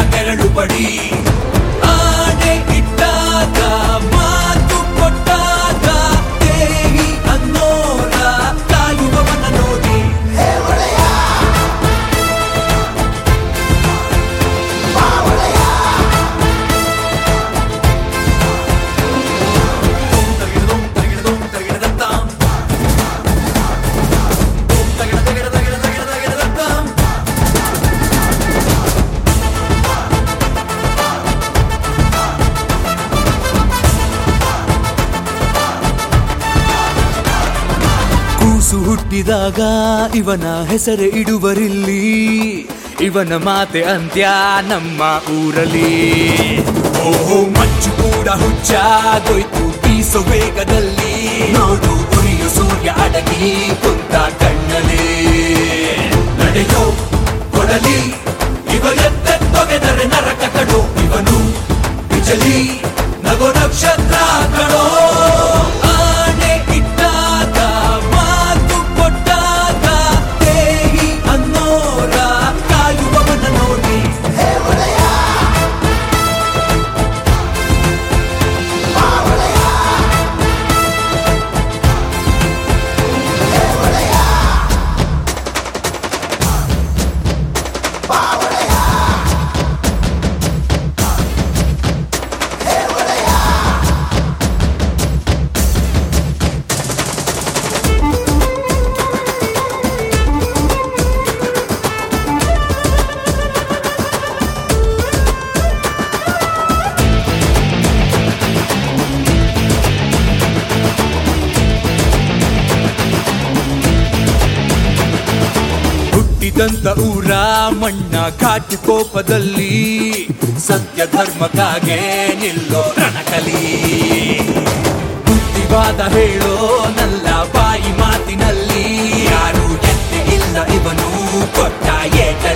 ನೆರಳು ಬಡಿ ಆಣೆ ಇಟ್ಟಾಗ ಮಾತು ಕೊಟ್ಟಾಗ ದೇವಿ ಅನ್ನೋರ ಕಾಯುವವನ ನೋಡಿ ತಗಿಡದೋಂ ತಗಿಡದೋಂ ತಗಿಡದತ್ತಾಂ. ಓಂ ತಗಿಡ ತಗಿಡ ತಗಿಡ ತಗಿಡ ತಗಿಡದತ್ತಾಂ. ಕೂಸು ಹುಟ್ಟಿದಾಗ ಇವನ ಹೆಸರು ಇಡುವರಿಲ್ಲಿ ಇವನ ಮಾತೆ ಅಂತ್ಯ ನಮ್ಮ ಊರಲ್ಲಿ ಓಹೋ ಮಂಚು ಕೂಡ ಹುಚ್ಚಾಗೋಯ್ತು ಬೀಸೋ ವೇಗದಲ್ಲಿ ನೋಡು ಉರಿಯು ಸೂರ್ಯ ಅಡಗಿ ಕುಂತ ಕಣ್ಣಲ್ಲಿ ನಡೆಯೋ ಕೊಡಲಿ ಇವ ಎತ್ತೆತ್ತೊಗೆದರೆ ನರಕ ಕಡೋ ಇವನು ಬಿಜಲಿ ನಗೋ ನಕ್ಷತ್ರ ಕಣೋ ಆಣೆ ಇಟ್ಟಾಗ ಮಾತು ಕೊಟ್ಟಾಗ ದೇವಿ ಅನ್ನೋರ ಕಾಯುವವನ ನೋಡಿ ಹುಟ್ಟಿದಂತ ಊರ ಮಣ್ಣ ಘಾಟಿ ಕೋಪದಲ್ಲಿ ಸತ್ಯ ಧರ್ಮಕ್ಕಾಗೆ ನಿಲ್ಲೋ ರಣಕಲಿ ಬುದ್ಧಿವಾದ ಹೇಳೋ ನಲ್ಲ ಬಾಯಿ ಮಾತಿನಲ್ಲಿ ಯಾರು ಎತ್ತೆ ಇಲ್ಲ ಇವನು ಕೊಟ್ಟ ಏಟ